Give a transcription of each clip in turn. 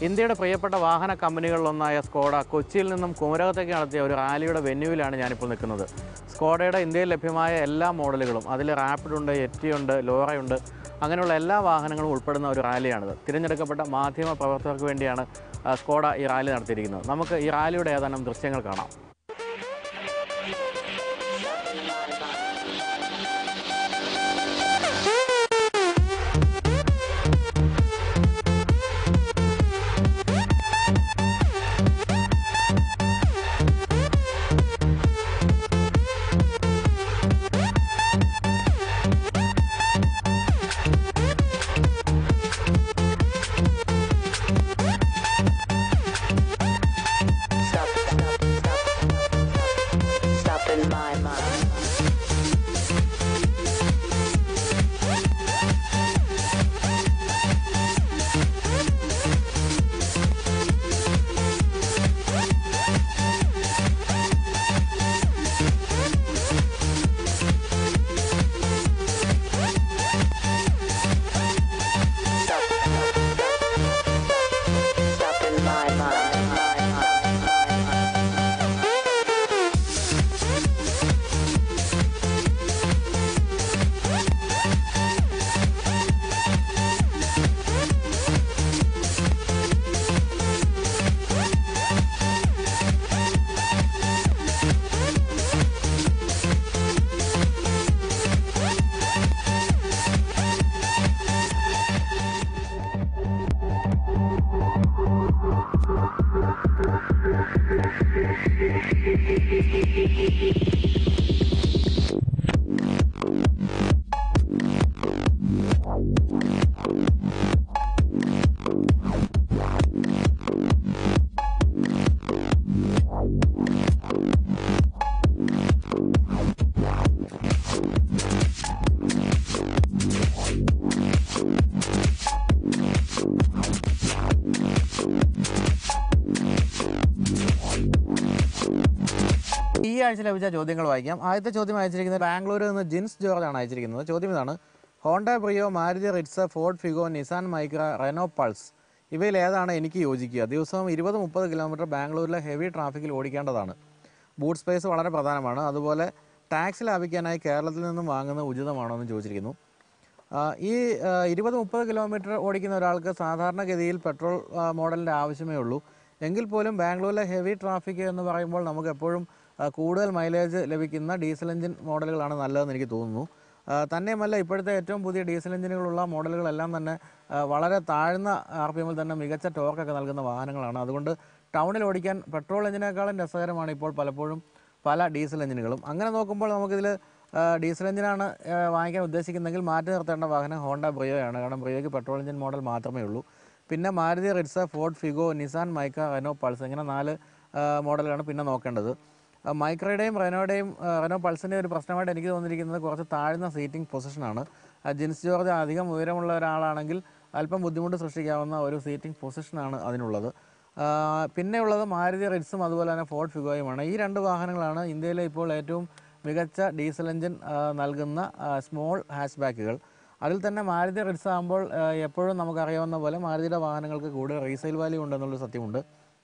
ഇന്ത്യയുടെ പ്രിയപ്പെട്ട വാഹന കമ്പനികളിലൊന്നായ സ്കോഡ കൊച്ചിയിൽ നിന്നും കുമരകത്തേക്ക് നടത്തിയ ഒരു റാലിയുടെ വെന്യൂവിലാണ് ഞാനിപ്പോൾ നിൽക്കുന്നത് സ്കോഡയുടെ ഇന്ത്യയിൽ ലഭ്യമായ എല്ലാ മോഡലുകളും അതിൽ റാപ്പിഡ് ഉണ്ട് എറ്റിയുണ്ട് ലോറയുണ്ട് അങ്ങനെയുള്ള എല്ലാ വാഹനങ്ങളും ഉൾപ്പെടുന്ന ഒരു റാലിയാണിത് തിരഞ്ഞെടുക്കപ്പെട്ട മാധ്യമ പ്രവർത്തകർക്ക് വേണ്ടിയാണ് ആ, സ്കോഡ ഈ റാലി നടത്തിയിരിക്കുന്നത് നമുക്ക് ഈ റാലിയുടെ ഏതാനും ദൃശ്യങ്ങൾ കാണാം Stop, stop, stop. Stop in my mind. Stop, stop, stop. Stop in my mind. ഈ ആഴ്ച ലഭിച്ച ചോദ്യങ്ങൾ വായിക്കാം ആദ്യത്തെ ചോദ്യം അയച്ചിരിക്കുന്നത് ബാംഗ്ലൂരിൽ നിന്ന് ജിൻസ് ജോർജ് ആണ് അയച്ചിരിക്കുന്നത് ചോദ്യം ഇതാണ് Honda Brio Maruti Ritz Ford Figo Nissan Micra Renault Pulse ഇവയിൽ ഏതാണ് എനിക്ക് യോജിക്കുക ദിവസവും ഇരുപത് മുപ്പത് കിലോമീറ്റർ ബാംഗ്ലൂരിലെ ഹെവി ട്രാഫിക്കിൽ ഓടിക്കേണ്ടതാണ് ബൂട്ട് സ്പേസ് വളരെ പ്രധാനമാണ് അതുപോലെ ടാക്സ് ലാഭിക്കാനായി കേരളത്തിൽ നിന്നും വാങ്ങുന്നത് ഉചിതമാണോ എന്ന് ചോദിച്ചിരിക്കുന്നു ആ, ഈ ഇരുപത് മുപ്പത് കിലോമീറ്റർ ഓടിക്കുന്ന ഒരാൾക്ക് സാധാരണഗതിയിൽ പെട്രോൾ ആ, മോഡലിൻ്റെ ആവശ്യമേ ഉള്ളൂ എങ്കിൽ പോലും ബാംഗ്ലൂരിലെ ഹെവി ട്രാഫിക് എന്ന് പറയുമ്പോൾ നമുക്ക് എപ്പോഴും ആ, കൂടുതൽ മൈലേജ് ലഭിക്കുന്ന ഡീസൽ എഞ്ചിൻ മോഡലുകളാണ് നല്ലതെന്ന് എനിക്ക് തോന്നുന്നു ആ, തന്നെയുമല്ല ഇപ്പോഴത്തെ ഏറ്റവും പുതിയ ഡീസൽ എഞ്ചിനുകളുള്ള മോഡലുകളെല്ലാം തന്നെ ആ, വളരെ താഴ്ന്ന ആർ പി എമ്മിൽ തന്നെ മികച്ച ടോർക്കൊക്കെ നൽകുന്ന വാഹനങ്ങളാണ് അതുകൊണ്ട് ടൗണിൽ ഓടിക്കാൻ പെട്രോൾ എഞ്ചിനേക്കാളും രസകരമാണ് ഇപ്പോൾ പലപ്പോഴും പല ഡീസൽ എഞ്ചിനുകളും അങ്ങനെ നോക്കുമ്പോൾ നമുക്കിതിൽ ഡീസൽ എഞ്ചിനാണ് ആ, വാങ്ങിക്കാൻ ഉദ്ദേശിക്കുന്നതെങ്കിൽ മാറ്റി നിർത്തേണ്ട വാഹനം ഹോണ്ട ബ്രിയോയാണ് കാരണം ബ്രിയോയ്ക്ക് പെട്രോൾ എഞ്ചിൻ മോഡൽ മാത്രമേ ഉള്ളൂ പിന്നെ Maruti Ritz Ford Figo Nissan Micra Renault Pulse ഇങ്ങനെ നാല് ആ, മോഡലുകളാണ് പിന്നെ നോക്കേണ്ടത് ആ, മൈക്രയുടെയും റെനോയുടെയും ആ, റെനോ പൾസിൻ്റെയും ഒരു പ്രശ്നമായിട്ട് എനിക്ക് തോന്നിയിരിക്കുന്നത് കുറച്ച് താഴ്ന്ന സീറ്റിംഗ് പൊസിഷനാണ് ആ, ജിൻസ് ജോർജ് അധികം ഉയരമുള്ള ഒരാളാണെങ്കിൽ അല്പം ബുദ്ധിമുട്ട് സൃഷ്ടിക്കാവുന്ന ഒരു സീറ്റിംഗ് പൊസിഷനാണ് അതിനുള്ളത് ആ, പിന്നെയുള്ളത് മാരുതി റിറ്റ്സും അതുപോലെ തന്നെ ഫോർഡ് ഫിഗോയുമാണ് ഈ രണ്ട് വാഹനങ്ങളാണ് ഇന്ത്യയിലെ ഇപ്പോൾ ഏറ്റവും മികച്ച ഡീസൽ എഞ്ചിൻ ആ, നൽകുന്ന സ്മോൾ ഹാച്ച് ബാക്കുകൾ അതിൽ തന്നെ മാരുതി റിറ്റ്സ് ആകുമ്പോൾ ആ, എപ്പോഴും നമുക്കറിയാവുന്ന പോലെ മാരുതിയുടെ വാഹനങ്ങൾക്ക് കൂടുതൽ റീസെയിൽ വാല്യൂ ഉണ്ടെന്നുള്ളൊരു സത്യമുണ്ട്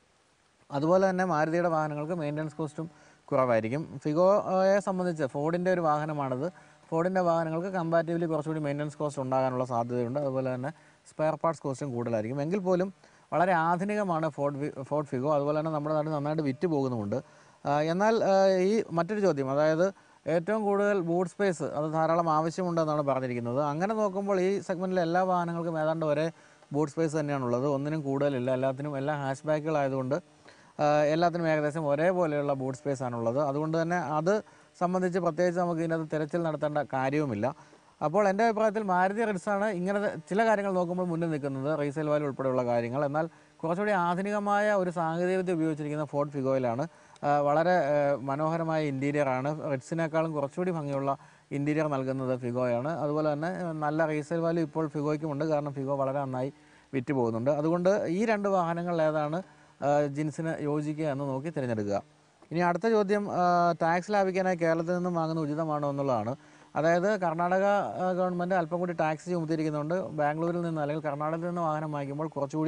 അതുപോലെ തന്നെ മാരുതിയുടെ വാഹനങ്ങൾക്ക് മെയിൻ്റനൻസ് കോസ്റ്റും കുറവായിരിക്കും ഫിഗോയെ സംബന്ധിച്ച് ഫോർഡിൻ്റെ ഒരു വാഹനമാണിത് ഫോർഡിൻ്റെ വാഹനങ്ങൾക്ക് കമ്പാരിറ്റീവ്ലി കുറച്ചുകൂടി മെയിൻ്റനൻസ് കോസ്റ്റ് ഉണ്ടാകാനുള്ള സാധ്യതയുണ്ട് അതുപോലെ തന്നെ സ്പെയർ പാർട്സ് കോസ്റ്റും കൂടുതലായിരിക്കും എങ്കിൽ പോലും വളരെ ആധുനികമാണ് ഫോർഡ് വി- ഫോർഡ് ഫിഗോ അതുപോലെ തന്നെ നമ്മുടെ നാട്ടിൽ നന്നായിട്ട് വിറ്റ് പോകുന്നുമുണ്ട് ആ, എന്നാൽ ആ, ഈ മറ്റൊരു ചോദ്യം അതായത് ഏറ്റവും കൂടുതൽ ബൂട്ട് സ്പേസ് അത് ധാരാളം ആവശ്യമുണ്ടെന്നാണ് പറഞ്ഞിരിക്കുന്നത് അങ്ങനെ നോക്കുമ്പോൾ ഈ സെഗ്മെൻറ്റിലെ എല്ലാ വാഹനങ്ങൾക്കും ഏതാണ്ട് ഒരേ ബൂട്ട് സ്പേസ് തന്നെയാണുള്ളത് ഒന്നിനും കൂടുതലില്ല എല്ലാത്തിനും എല്ലാ ഹാഷ് ബാക്കുകളായതുകൊണ്ട് ആഹ് എല്ലാത്തിനും ഏകദേശം ഒരേപോലെയുള്ള ബൂട്ട് സ്പേസ് ആണുള്ളത് അതുകൊണ്ട് തന്നെ അത് സംബന്ധിച്ച് പ്രത്യേകിച്ച് നമുക്ക് ഇതിനകത്ത് തിരച്ചിൽ നടത്തേണ്ട കാര്യവുമില്ല അപ്പോൾ എൻ്റെ അഭിപ്രായത്തിൽ മാരുതി റിറ്റ്സാണ് ഇങ്ങനെ ചില കാര്യങ്ങൾ നോക്കുമ്പോൾ മുന്നിൽ നിൽക്കുന്നത് റീസെയിൽ വാല്യൂ ഉൾപ്പെടെയുള്ള കാര്യങ്ങൾ എന്നാൽ കുറച്ചുകൂടി ആധുനികമായ ഒരു സാങ്കേതികവിദ്യ ഉപയോഗിച്ചിരിക്കുന്ന ഫോർഡ് ഫിഗോയിലാണ് ആ, വളരെ ആ, മനോഹരമായ ഇൻറ്റീരിയറാണ് റിറ്റ്സിനേക്കാളും കുറച്ചുകൂടി ഭംഗിയുള്ള ഇൻറ്റീരിയർ നൽകുന്നത് ഫിഗോയാണ് അതുപോലെ തന്നെ ആ, നല്ല റീസെയിൽ വാല്യൂ ഇപ്പോൾ ഫിഗോയ്ക്കുമുണ്ട് കാരണം ഫിഗോ വളരെ നന്നായി വിറ്റ് പോകുന്നുണ്ട് അതുകൊണ്ട് ഈ രണ്ട് വാഹനങ്ങൾ ഏതാണ് ആ, ജിൻസിന് യോജിക്കുക എന്ന് നോക്കി തിരഞ്ഞെടുക്കുക ഇനി അടുത്ത ചോദ്യം ആ, ടാക്സ് ലാഭിക്കാനായി കേരളത്തിൽ നിന്നും വാങ്ങുന്നത് ഉചിതമാണോ എന്നുള്ളതാണ് അതായത് കർണാടക ആ, ഗവൺമെൻറ് അല്പം കൂടി ടാക്സ് ചുമത്തിയിരിക്കുന്നുണ്ട് ബാംഗ്ലൂരിൽ നിന്ന് അല്ലെങ്കിൽ കർണാടകത്തിൽ നിന്ന് വാഹനം വാങ്ങിക്കുമ്പോൾ കുറച്ചുകൂടി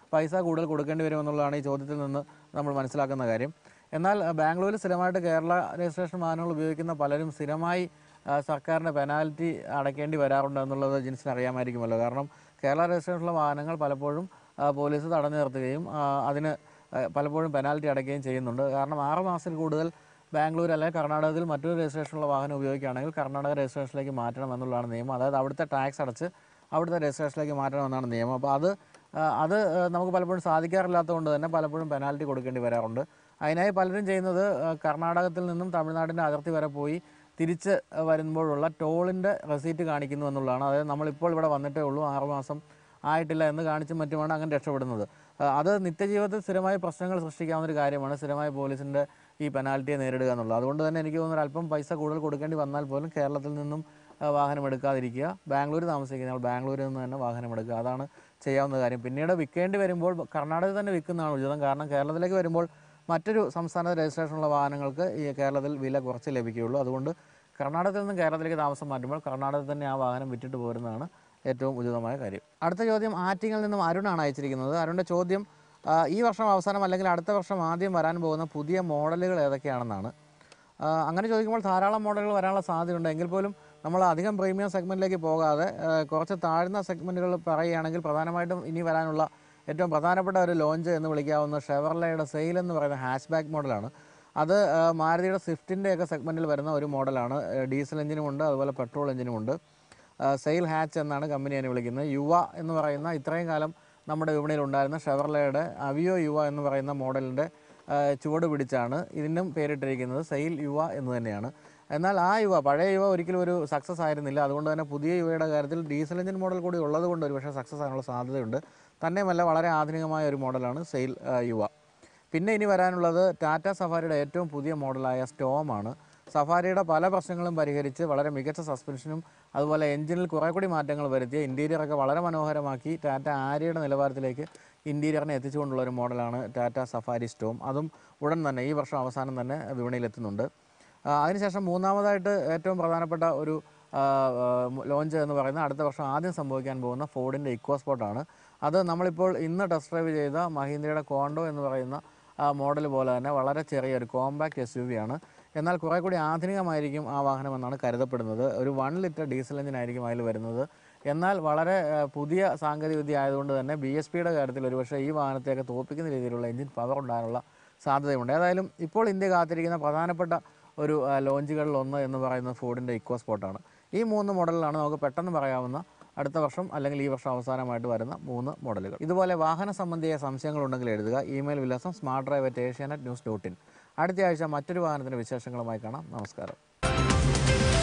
പൈസ കൂടുതൽ കൊടുക്കേണ്ടി വരുമെന്നുള്ളതാണ് ഈ ചോദ്യത്തിൽ നിന്ന് നമ്മൾ മനസ്സിലാക്കുന്ന കാര്യം എന്നാൽ ആ, ബാംഗ്ലൂരിൽ സ്ഥിരമായിട്ട് കേരള രജിസ്ട്രേഷൻ വാഹനങ്ങൾ ഉപയോഗിക്കുന്ന പലരും സ്ഥിരമായി ആ, സർക്കാരിൻ്റെ പെനാൽറ്റി അടയ്ക്കേണ്ടി വരാറുണ്ട് എന്നുള്ളത് ജിൻസിന് അറിയാമായിരിക്കുമല്ലോ കാരണം കേരള രജിസ്ട്രേഷനുള്ള വാഹനങ്ങൾ പലപ്പോഴും ആ, പോലീസ് തടഞ്ഞു നിർത്തുകയും ആ, അതിന് ആ, പലപ്പോഴും പെനാൽറ്റി അടയ്ക്കുകയും ചെയ്യുന്നുണ്ട് കാരണം ആറ് മാസത്തിൽ കൂടുതൽ ബാംഗ്ലൂർ അല്ലെങ്കിൽ കർണാടകത്തിൽ മറ്റൊരു രജിസ്ട്രേഷനുള്ള വാഹനം ഉപയോഗിക്കുകയാണെങ്കിൽ കർണാടക രജിസ്ട്രേഷനിലേക്ക് മാറ്റണം എന്നുള്ളതാണ് നിയമം അതായത് അവിടുത്തെ ടാക്സ് അടച്ച് അവിടുത്തെ രജിസ്ട്രേഷനിലേക്ക് മാറ്റണമെന്നാണ് നിയമം അപ്പോൾ അത് ആ, അത് ആ, നമുക്ക് പലപ്പോഴും സാധിക്കാറില്ലാത്തതുകൊണ്ട് തന്നെ പലപ്പോഴും പെനാൽറ്റി കൊടുക്കേണ്ടി വരാറുണ്ട് അതിനായി പലരും ചെയ്യുന്നത് ആ, കർണാടകത്തിൽ നിന്നും തമിഴ്നാടിൻ്റെ അതിർത്തി വരെ പോയി തിരിച്ച് വരുമ്പോഴുള്ള ടോളിൻ്റെ റെസീറ്റ് കാണിക്കുന്നു എന്നുള്ളതാണ് അതായത് നമ്മളിപ്പോൾ ഇവിടെ വന്നിട്ടേ ഉള്ളൂ ആറുമാസം ആയിട്ടില്ല എന്ന് കാണിച്ചും മറ്റുമാണ് അങ്ങനെ രക്ഷപ്പെടുന്നത് ആ, അത് നിത്യജീവിതത്തിൽ സ്ഥിരമായി പ്രശ്നങ്ങൾ സൃഷ്ടിക്കാവുന്ന ഒരു കാര്യമാണ് സ്ഥിരമായി പോലീസിൻ്റെ ഈ പെനാൽറ്റിയെ നേരിടുക എന്നുള്ളത് അതുകൊണ്ട് തന്നെ എനിക്ക് തോന്നുന്നു ഒരു അല്പം പൈസ കൂടുതൽ കൊടുക്കേണ്ടി വന്നാൽ പോലും കേരളത്തിൽ നിന്നും ആ, വാഹനം എടുക്കാതിരിക്കുക ബാംഗ്ലൂർ താമസിക്കുന്നയാൾ ബാംഗ്ലൂരിൽ നിന്ന് തന്നെ വാഹനം എടുക്കുക അതാണ് ചെയ്യാവുന്ന കാര്യം പിന്നീട് വിൽക്കേണ്ടി വരുമ്പോൾ കർണാടകത്തിൽ തന്നെ വിൽക്കുന്നതാണ് ഉചിതം കാരണം കേരളത്തിലേക്ക് വരുമ്പോൾ മറ്റൊരു സംസ്ഥാന രജിസ്ട്രേഷനുള്ള വാഹനങ്ങൾക്ക് ഈ കേരളത്തിൽ വില കുറച്ച് ലഭിക്കുകയുള്ളൂ അതുകൊണ്ട് കർണാടകത്തിൽ നിന്നും കേരളത്തിലേക്ക് താമസം മാറ്റുമ്പോൾ കർണാടകത്തിൽ തന്നെ ആ വാഹനം വിറ്റിട്ട് പോരുന്നതാണ് ഏറ്റവും ഉചിതമായ കാര്യം അടുത്ത ചോദ്യം ആറ്റിങ്ങിൽ നിന്നും അരുണാണ് അയച്ചിരിക്കുന്നത് അരുണിൻ്റെ ചോദ്യം ആ, ഈ വർഷം അവസാനം അല്ലെങ്കിൽ അടുത്ത വർഷം ആദ്യം വരാൻ പോകുന്ന പുതിയ മോഡലുകൾ ഏതൊക്കെയാണെന്നാണ് ആ, അങ്ങനെ ചോദിക്കുമ്പോൾ ധാരാളം മോഡലുകൾ വരാനുള്ള സാധ്യതയുണ്ട് എങ്കിൽ പോലും നമ്മൾ അധികം പ്രീമിയം സെഗ്മെൻറ്റിലേക്ക് പോകാതെ ആ, കുറച്ച് താഴ്ന്ന സെഗ്മെൻറ്റുകൾ പറയുകയാണെങ്കിൽ പ്രധാനമായിട്ടും ഇനി വരാനുള്ള ഏറ്റവും പ്രധാനപ്പെട്ട ഒരു ലോഞ്ച് എന്ന് വിളിക്കാവുന്ന ഷെവർലയുടെ സെയിൽ എന്ന് പറയുന്ന ഹാച്ച് ബാക്ക് മോഡലാണ് അത് ആ, മാരുതിയുടെ സ്വിഫ്റ്റിൻ്റെ ഒക്കെ സെഗ്മെൻറ്റിൽ വരുന്ന ഒരു മോഡലാണ് ആ, ഡീസൽ എഞ്ചിനും ഉണ്ട് അതുപോലെ പെട്രോൾ എഞ്ചിനും ഉണ്ട് ആ, സെയിൽ ഹാച്ച് എന്നാണ് കമ്പനി അതിനെ വിളിക്കുന്നത് യുവ എന്ന് പറയുന്ന ഇത്രയും കാലം നമ്മുടെ വിപണിയിൽ ഉണ്ടായിരുന്ന ഷെവർലയുടെ അവിയോ യുവ എന്ന് പറയുന്ന മോഡലിൻ്റെ ചുവട് പിടിച്ചാണ് ഇതിനും പേരിട്ടിരിക്കുന്നത് സെയിൽ യുവ എന്ന് തന്നെയാണ് എന്നാൽ ആ യുവ പഴയ യുവ ഒരിക്കലും ഒരു സക്സസ് ആയിരുന്നില്ല അതുകൊണ്ട് തന്നെ പുതിയ യുവയുടെ കാര്യത്തിൽ ഡീസൽ എഞ്ചിൻ മോഡൽ കൂടി ഉള്ളത് കൊണ്ട് ഒരു പക്ഷേ സക്സസ് ആകാനുള്ള സാധ്യതയുണ്ട് തന്നെയുമല്ല വളരെ ആധുനികമായ ഒരു മോഡലാണ് സെയിൽ ആ, യുവ പിന്നെ ഇനി വരാനുള്ളത് ടാറ്റ സഫാരിയുടെ ഏറ്റവും പുതിയ മോഡലായ സ്റ്റോമാണ് സഫാരിയുടെ പല പ്രശ്നങ്ങളും പരിഹരിച്ച് വളരെ മികച്ച സസ്പെൻഷനും അതുപോലെ എഞ്ചിനിൽ കുറേ കൂടി മാറ്റങ്ങൾ വരുത്തിയ ഇൻറ്റീരിയറൊക്കെ വളരെ മനോഹരമാക്കി ടാറ്റ ആര്യയുടെ നിലവാരത്തിലേക്ക് ഇൻറ്റീരിയറിനെ എത്തിച്ചുകൊണ്ടുള്ള ഒരു മോഡലാണ് ടാറ്റ സഫാരി സ്റ്റോം അതും ഉടൻ തന്നെ ഈ വർഷം അവസാനം തന്നെ വിപണിയിലെത്തുന്നുണ്ട് ആ, അതിനുശേഷം മൂന്നാമതായിട്ട് ഏറ്റവും പ്രധാനപ്പെട്ട ഒരു ആ, ആ, ലോഞ്ച് എന്ന് പറയുന്നത് അടുത്ത വർഷം ആദ്യം സംഭവിക്കാൻ പോകുന്ന ഫോർഡിൻ്റെ ഇക്കോസ്പോർട്ടാണ് അത് നമ്മളിപ്പോൾ ഇന്ന് ടെസ്റ്റ് ഡ്രൈവ് ചെയ്ത മഹീന്ദ്രയുടെ കോണ്ടോ എന്ന് പറയുന്ന മോഡൽ പോലെ തന്നെ വളരെ ചെറിയൊരു കോമ്പാക്ട് എസ് യു വി ആണ് എന്നാൽ കുറേ കൂടി ആധുനികമായിരിക്കും ആ വാഹനം എന്നാണ് കരുതപ്പെടുന്നത് ഒരു വൺ ലിറ്റർ ഡീസൽ എഞ്ചിനായിരിക്കും അതിൽ വരുന്നത് എന്നാൽ വളരെ ആ, പുതിയ സാങ്കേതികവിദ്യ ആയതുകൊണ്ട് തന്നെ ബി എസ് പിയുടെ കാര്യത്തിൽ ഒരുപക്ഷെ ഈ വാഹനത്തെയൊക്കെ തോൽപ്പിക്കുന്ന രീതിയിലുള്ള എഞ്ചിൻ പവർ ഉണ്ടാകാനുള്ള സാധ്യതയുണ്ട് ഏതായാലും ഇപ്പോൾ ഇന്ത്യ കാത്തിരിക്കുന്ന പ്രധാനപ്പെട്ട ഒരു ആ, ലോഞ്ചുകളിൽ ഒന്ന് എന്ന് പറയുന്നത് ഫോർഡിൻ്റെ ഇക്കോ സ്പോട്ടാണ് ഈ മൂന്ന് മോഡലിലാണ് നമുക്ക് പെട്ടെന്ന് പറയാവുന്ന അടുത്ത വർഷം അല്ലെങ്കിൽ ഈ വർഷം അവസാനമായിട്ട് വരുന്ന മൂന്ന് മോഡലുകൾ ഇതുപോലെ വാഹന സംബന്ധിയായ സംശയങ്ങളുണ്ടെങ്കിൽ എഴുതുക ഇമെയിൽ വിലാസം smart drive at Asianet news dot in അടുത്ത ആഴ്ച മറ്റൊരു വാഹനത്തിൻ്റെ വിശേഷങ്ങളുമായി കാണാം നമസ്കാരം